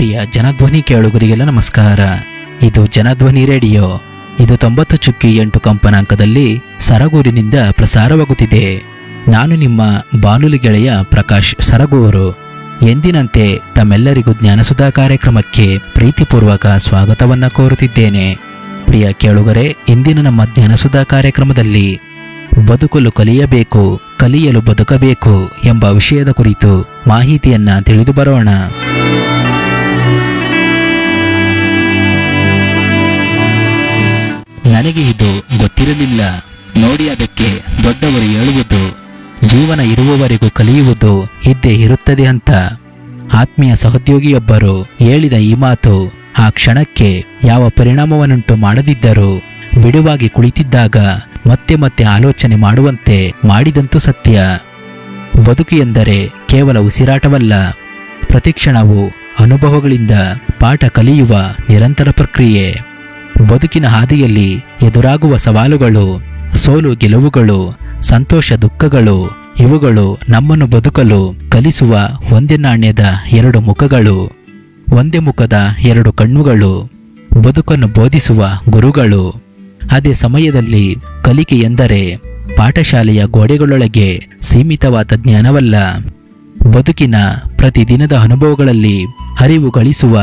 ಪ್ರಿಯ ಜನಧ್ವನಿ ಕೇಳುಗರಿಗೆಲ್ಲ ನಮಸ್ಕಾರ ಇದು ಜನಧ್ವನಿ ರೇಡಿಯೋ ಇದು ತೊಂಬತ್ತು ಚುಕ್ಕಿ ಎಂಟು ಕಂಪನಾಂಕದಲ್ಲಿ ಸರಗೂರಿನಿಂದ ಪ್ರಸಾರವಾಗುತ್ತಿದೆ ನಾನು ನಿಮ್ಮ ಬಾನುಲಿ ಗೆಳೆಯ ಪ್ರಕಾಶ್ ಸರಗೂರು ಎಂದಿನಂತೆ ತಮ್ಮೆಲ್ಲರಿಗೂ ಜ್ಞಾನಸುಧಾ ಕಾರ್ಯಕ್ರಮಕ್ಕೆ ಪ್ರೀತಿಪೂರ್ವಕ ಸ್ವಾಗತವನ್ನ ಕೋರುತ್ತಿದ್ದೇನೆ ಪ್ರಿಯ ಕೇಳುಗರೆ ಇಂದಿನ ನಮ್ಮ ಜ್ಞಾನಸುಧಾ ಕಾರ್ಯಕ್ರಮದಲ್ಲಿ ಬದುಕಲು ಕಲಿಯಬೇಕು ಕಲಿಯಲು ಬದುಕಬೇಕು ಎಂಬ ವಿಷಯದ ಕುರಿತು ಮಾಹಿತಿಯನ್ನ ತಿಳಿದು ಬರೋಣ ನನಗೆ ಇದು ಗೊತ್ತಿರಲಿಲ್ಲ ನೋಡಿ ಅದಕ್ಕೆ ದೊಡ್ಡವರು ಹೇಳುವುದು ಜೀವನ ಇರುವವರೆಗೂ ಕಲಿಯುವುದು ಇದ್ದೇ ಇರುತ್ತದೆ ಅಂತ ಆತ್ಮೀಯ ಸಹೋದ್ಯೋಗಿಯೊಬ್ಬರು ಹೇಳಿದ ಈ ಮಾತು ಆ ಕ್ಷಣಕ್ಕೆ ಯಾವ ಪರಿಣಾಮವನ್ನುಂಟು ಮಾಡದಿದ್ದರೂ ಬಿಡುವಾಗಿ ಕುಳಿತಿದ್ದಾಗ ಮತ್ತೆ ಮತ್ತೆ ಆಲೋಚನೆ ಮಾಡುವಂತೆ ಮಾಡಿದಂತೂ ಸತ್ಯ ಬದುಕು ಎಂದರೆ ಕೇವಲ ಉಸಿರಾಟವಲ್ಲ ಪ್ರತಿಕ್ಷಣವು ಅನುಭವಗಳಿಂದ ಪಾಠ ಕಲಿಯುವ ನಿರಂತರ ಪ್ರಕ್ರಿಯೆ ಬದುಕಿನ ಹಾದಿಯಲ್ಲಿ ಎದುರಾಗುವ ಸವಾಲುಗಳು ಸೋಲು ಗೆಲುವುಗಳು ಸಂತೋಷ ದುಃಖಗಳು ಇವುಗಳು ನಮ್ಮನ್ನು ಬದುಕಲು ಕಲಿಸುವ ಒಂದೇ ನಾಣ್ಯದ ಎರಡು ಮುಖಗಳು ಒಂದೇ ಮುಖದ ಎರಡು ಕಣ್ಣುಗಳು ಬದುಕನ್ನು ಬೋಧಿಸುವ ಗುರುಗಳು ಅದೇ ಸಮಯದಲ್ಲಿ ಕಲಿಕೆ ಎಂದರೆ ಪಾಠಶಾಲೆಯ ಗೋಡೆಗಳೊಳಗೆ ಸೀಮಿತವಾದ ಜ್ಞಾನವಲ್ಲ ಬದುಕಿನ ಪ್ರತಿದಿನದ ಅನುಭವಗಳಲ್ಲಿ ಅರಿವು ಗಳಿಸುವ